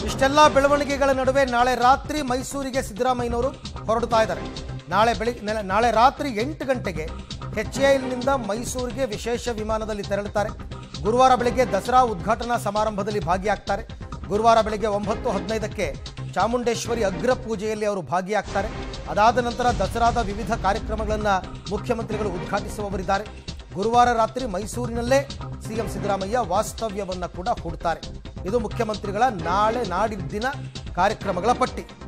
ಇಷ್ಟೆಲ್ಲ ಬೆಳವಣಿಗೆಗಳ ನಡುವೆ ನಾಳೆ ರಾತ್ರಿ ಮೈಸೂರಿಗೆ ಸಿದ್ದರಾಮಯ್ಯನವರು ಹೊರಡ್ತಾ ಇದ್ದಾರೆ ನಾಳೆ ಬೆಳಿಗ್ಗೆ ನೆಲ- ನಾಳೆ ರಾತ್ರಿ ಎಂಟು ಗಂಟೆಗೆ ಎಚ್ ನಿಂದ ಮೈಸೂರಿಗೆ ವಿಶೇಷ ವಿಮಾನದಲ್ಲಿ ತೆರಳುತ್ತಾರೆ ಗುರುವಾರ ಬೆಳಗ್ಗೆ ದಸರಾ ಉದ್ಘಾಟನಾ ಸಮಾರಂಭದಲ್ಲಿ ಭಾಗಿಯಾಗ್ತಾರೆ ಗುರುವಾರ ಬೆಳಗ್ಗೆ ಒಂಬತ್ತು ಹದಿನೈದಕ್ಕೆ ಚಾಮುಂಡೇಶ್ವರಿ ಅಗ್ರ ಪೂಜೆಯಲ್ಲಿ ಅವರು ಭಾಗಿಯಾಗ್ತಾರೆ ಅದಾದ ನಂತರ ದಸರಾದ ವಿವಿಧ ಕಾರ್ಯಕ್ರಮಗಳನ್ನು ಮುಖ್ಯಮಂತ್ರಿಗಳು ಉದ್ಘಾಟಿಸುವವರಿದ್ದಾರೆ ಗುರುವಾರ ರಾತ್ರಿ ಮೈಸೂರಿನಲ್ಲೇ ಸಿಎಂ ಸಿದ್ದರಾಮಯ್ಯ ವಾಸ್ತವ್ಯವನ್ನ ಕೂಡ ಹೂಡ್ತಾರೆ ಇದು ಮುಖ್ಯಮಂತ್ರಿಗಳ ನಾಳೆ ನಾಡಿದ್ದಿನ ಕಾರ್ಯಕ್ರಮಗಳ ಪಟ್ಟಿ